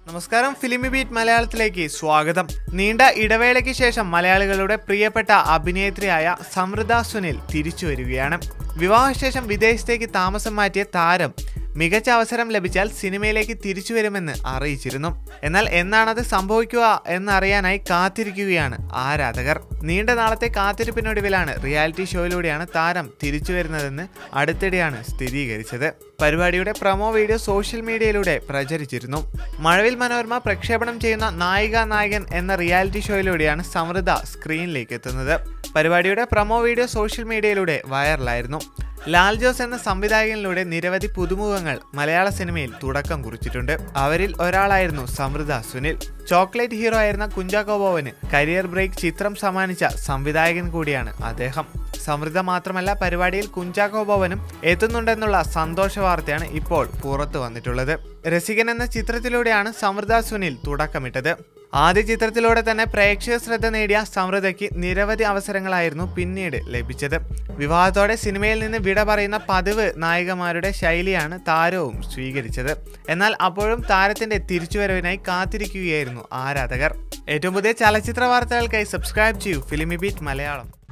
നമസ്കാരം ഫിലിമി ബീറ്റ് മലയാളത്തിലേക്ക് സ്വാഗതം നീണ്ട ഇടവേളയ്ക്ക് ശേഷം മലയാളികളുടെ പ്രിയപ്പെട്ട അഭിനേത്രിയായ സമൃദ്ധ സുനിൽ തിരിച്ചു വരികയാണ് വിവാഹശേഷം വിദേശത്തേക്ക് താമസം മാറ്റിയ താരം മികച്ച അവസരം ലഭിച്ചാൽ സിനിമയിലേക്ക് തിരിച്ചു വരുമെന്ന് അറിയിച്ചിരുന്നു എന്നാൽ എന്നാണത് സംഭവിക്കുക എന്നറിയാനായി കാത്തിരിക്കുകയാണ് ആരാധകർ നീണ്ട നാളത്തെ കാത്തിരിപ്പിനൊടുവിലാണ് റിയാലിറ്റി ഷോയിലൂടെയാണ് താരം തിരിച്ചു വരുന്നതെന്ന് അടുത്തിടെയാണ് സ്ഥിരീകരിച്ചത് പരിപാടിയുടെ പ്രൊമോ വീഡിയോ സോഷ്യൽ മീഡിയയിലൂടെ പ്രചരിച്ചിരുന്നു മഴവിൽ മനോരമ പ്രക്ഷേപണം ചെയ്യുന്ന നായിക നായകൻ എന്ന റിയാലിറ്റി ഷോയിലൂടെയാണ് സമൃദ്ധ സ്ക്രീനിലേക്ക് എത്തുന്നത് പരിപാടിയുടെ പ്രൊമോ വീഡിയോ സോഷ്യൽ മീഡിയയിലൂടെ വൈറലായിരുന്നു ലാൽ ജോസ് എന്ന സംവിധായകനിലൂടെ നിരവധി പുതുമുഖങ്ങൾ മലയാള സിനിമയിൽ തുടക്കം കുറിച്ചിട്ടുണ്ട് അവരിൽ ഒരാളായിരുന്നു സമൃദ്ധ സുനിൽ ചോക്ലേറ്റ് ഹീറോ ആയിരുന്ന കുഞ്ചാക്കോ ബോവന് കരിയർ ബ്രേക്ക് ചിത്രം സമ്മാനിച്ച സംവിധായകൻ കൂടിയാണ് അദ്ദേഹം സമൃദ്ധ മാത്രമല്ല പരിപാടിയിൽ കുഞ്ചാക്കോ ബോവനും എത്തുന്നുണ്ടെന്നുള്ള സന്തോഷ വാർത്തയാണ് ഇപ്പോൾ പുറത്തു വന്നിട്ടുള്ളത് രസികൻ എന്ന ചിത്രത്തിലൂടെയാണ് സമൃദ്ധ സുനിൽ തുടക്കമിട്ടത് ആദ്യ ചിത്രത്തിലൂടെ തന്നെ പ്രേക്ഷക ശ്രദ്ധ നേടിയ സമൃദ്ധയ്ക്ക് നിരവധി അവസരങ്ങളായിരുന്നു പിന്നീട് ലഭിച്ചത് വിവാഹത്തോടെ സിനിമയിൽ നിന്ന് വിട പറയുന്ന പതിവ് നായികമാരുടെ ശൈലിയാണ് താരവും സ്വീകരിച്ചത് എന്നാൽ അപ്പോഴും താരത്തിന്റെ തിരിച്ചുവരവിനായി കാത്തിരിക്കുകയായിരുന്നു ആരാധകർ ഏറ്റവും പുതിയ ചലച്ചിത്ര വാർത്തകൾക്കായി സബ്സ്ക്രൈബ് ചെയ്യൂ ഫിലിമി ബീറ്റ് മലയാളം